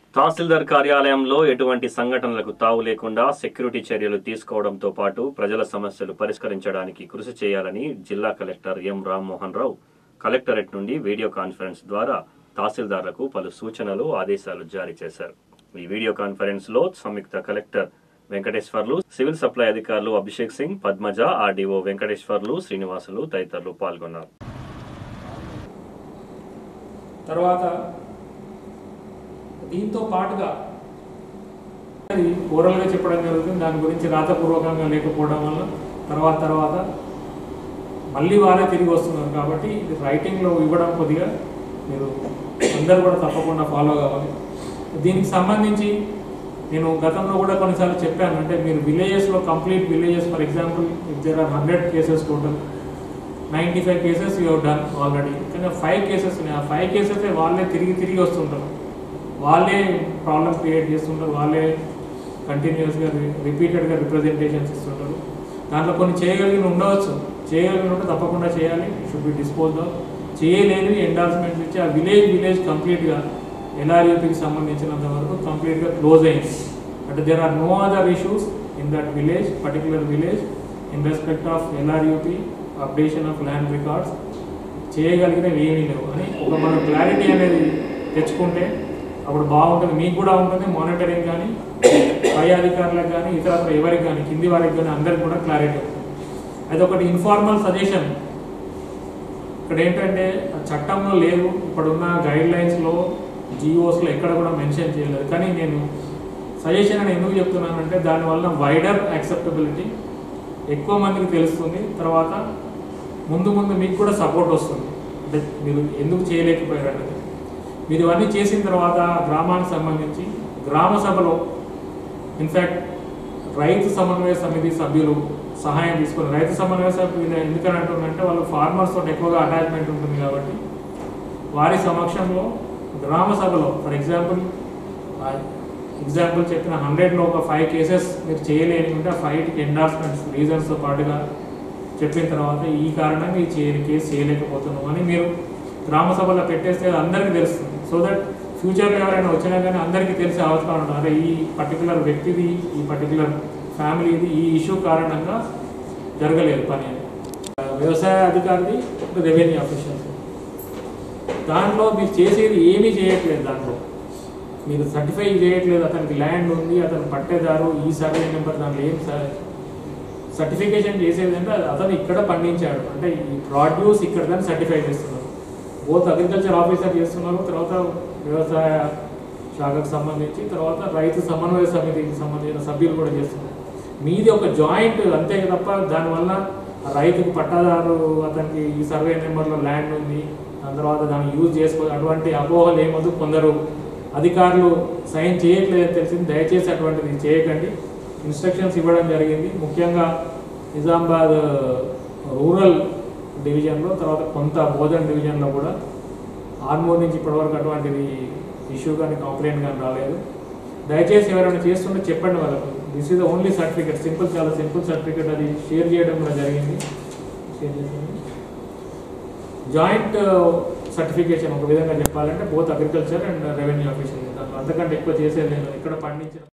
తహసీల్దార్ కార్యాలయంలో ఎటువంటి సంఘటనలకు తావు లేకుండా సెక్యూరిటీ చర్యలు తీసుకోవడంతో పాటు ప్రజల సమస్యలు పరిష్కరించడానికి కృషి చేయాలని జిల్లా collector M Rammohan Rao collectorate నుండి వీడియో కాన్ఫరెన్స్ ద్వారా తహసీల్దార్లకు పలు సూచనలు ఆదేశాలు జారీ చేశారు ఈ వీడియో కాన్ఫరెన్స్ లో సంయుక్త కలెక్టర్ వెంకటేశ్వర్లు సివిల్ సప్లై అధికారులు అభిషేక్ సింగ్ పద్మజ ఆర్డీఓ వెంకటేశ్వర్లు శ్రీనివాసులు తదితరులు పాల్గొన్నారు తర్వాత దీంతో పాటుగా అది ఓరల్గా చెప్పడం జరుగుతుంది దాని గురించి రాతపూర్వకంగా లేకపోవడం వల్ల తర్వాత తర్వాత మళ్ళీ వాళ్ళే తిరిగి వస్తున్నారు కాబట్టి ఇది రైటింగ్లో ఇవ్వడం కొద్దిగా మీరు అందరూ కూడా తప్పకుండా ఫాలో కావాలి దీనికి సంబంధించి నేను గతంలో కూడా కొన్నిసార్లు చెప్పాను అంటే మీరు విలేజెస్లో complete villages for example if there are hundred cases total ninety five cases you done already కానీ ఫైవ్ కేసెస్ ఉన్నాయి ఆ ఫైవ్ కేసెస్ వాళ్ళే తిరిగి తిరిగి వస్తుంటారు వాళ్ళే ప్రాబ్లం క్రియేట్ చేస్తుంటారు వాళ్ళే కంటిన్యూస్గా రిపీటెడ్గా రిప్రజెంటేషన్స్ ఇస్తుంటారు దాంట్లో కొన్ని చేయగలిగిన ఉండవచ్చు చేయగలిగిన ఉంటే తప్పకుండా చేయాలి షుడ్ బి డిస్పోజ్ ఆఫ్ చేయలేనివి ఎండార్స్మెంట్స్ ఇచ్చి ఆ విలేజ్ విలేజ్ కంప్లీట్గా ఎల్ఆర్యూపీకి సంబంధించినంత వరకు కంప్లీట్గా క్లోజ్ అయింది అంటే there are no other issues in that village particular village in respect of LRUP updation of land records చేయగలిగినవి ఏమీ లేవు అని ఒక మనం క్లారిటీ అనేది తెచ్చుకుంటే అప్పుడు బాగుంటుంది మీకు కూడా ఉంటుంది మానిటరింగ్ కానీ పై అధికారులకు కానీ ఇతర ఎవరికి కానీ కింది వారికి కానీ అందరికి కూడా క్లారిటీ ఉంటుంది అది ఒకటి ఇన్ఫార్మల్ సజెషన్ ఇక్కడ ఏంటంటే ఆ చట్టంలో లేదు ఇప్పుడున్న గైడ్ లైన్స్లో జిఓస్లో ఎక్కడ కూడా మెన్షన్ చేయలేదు కానీ నేను సజెషన్ అని ఎందుకు చెప్తున్నానంటే దానివల్ల వైడర్ యాక్సెప్టబిలిటీ ఎక్కువ మందికి తెలుస్తుంది తర్వాత ముందు ముందు మీకు కూడా సపోర్ట్ వస్తుంది అంటే మీరు ఎందుకు చేయలేకపోయారు అనేది మీరు ఇవన్నీ చేసిన తర్వాత గ్రామానికి సంబంధించి గ్రామ సభలో ఇన్ఫ్యాక్ట్ రైతు సమన్వయ సమితి సభ్యులు సహాయం తీసుకుని రైతు సమన్వయ సభ్యులు ఎందుకని అంటుందంటే వాళ్ళు ఫార్మర్స్ తోటి ఎక్కువగా అటాచ్మెంట్ ఉంటుంది కాబట్టి వారి సమక్షంలో గ్రామ సభలో ఫర్ ఎగ్జాంపుల్ ఎగ్జాంపుల్ చెప్పిన హండ్రెడ్లో ఒక ఫైవ్ కేసెస్ మీరు చేయలేని ఉంటే ఆ ఫైవ్కి ఎండార్స్మెంట్స్ రీజన్స్తో పాటుగా చెప్పిన తర్వాత ఈ కారణంగా ఈ చేయని కేసు చేయలేకపోతున్నాం అని మీరు గ్రామ సభలో పెట్టేస్తే అది అందరికీ తెలుస్తుంది సో దట్ ఫ్యూచర్లో ఎవరైనా వచ్చినా కానీ అందరికీ తెలిసే అవసరం ఉంటుంది అరే ఈ పర్టికులర్ వ్యక్తిది ఈ పర్టికులర్ ఫ్యామిలీది ఈ ఇష్యూ కారణంగా జరగలేదు పని అని వ్యవసాయ అధికారిది రెవెన్యూ ఆఫీషియల్స్ దాంట్లో మీరు చేసేది ఏమీ చేయట్లేదు దాంట్లో మీరు సర్టిఫై చేయట్లేదు అతనికి ల్యాండ్ ఉంది అతను పట్టేదారు ఈ సర్వే నెంబర్ దాంట్లో ఏం సర్టిఫికేషన్ చేసేది అంటే అతను ఇక్కడ పండించాడు అంటే ఈ ప్రాడ్యూస్ ఇక్కడ దాన్ని సర్టిఫై చేస్తున్నారు బోత్ అగ్రికల్చర్ ఆఫీసర్ చేస్తున్నారు తర్వాత వ్యవసాయ శాఖకు సంబంధించి తర్వాత రైతు సమన్వయ సమితికి సంబంధించిన సభ్యులు కూడా చేస్తున్నారు మీది ఒక జాయింట్ అంతే తప్ప దానివల్ల రైతుకు పట్టాదారు అతనికి ఈ సర్వే నెంబర్లో ల్యాండ్ ఉంది దాని తర్వాత దాన్ని యూజ్ చేసుకో అటువంటి అపోహలు ఏమొద్దు కొందరు అధికారులు సైన్ చేయట్లేదని తెలిసింది దయచేసి అటువంటిది చేయకండి ఇన్స్ట్రక్షన్స్ ఇవ్వడం జరిగింది ముఖ్యంగా నిజామాబాద్ రూరల్ డివిజన్లో తర్వాత కొంత బోధన్ డివిజన్లో కూడా ఆర్మూర్ నుంచి ఇప్పటివరకు అటువంటిది ఇష్యూ కానీ కంప్లైంట్ కానీ రాలేదు దయచేసి ఎవరైనా చేస్తుంటే చెప్పండి వాళ్ళకు this is only certificate simple చాలా సింపుల్ సర్టిఫికేట్ అది షేర్ చేయడం కూడా జరిగింది షేర్ చేయండి జాయింట్ సర్టిఫికేషన్ ఒక విధంగా చెప్పాలంటే both agriculture and revenue officer అంతకంటే ఎక్కువ చేసేది లేదు ఇక్కడ పండించిన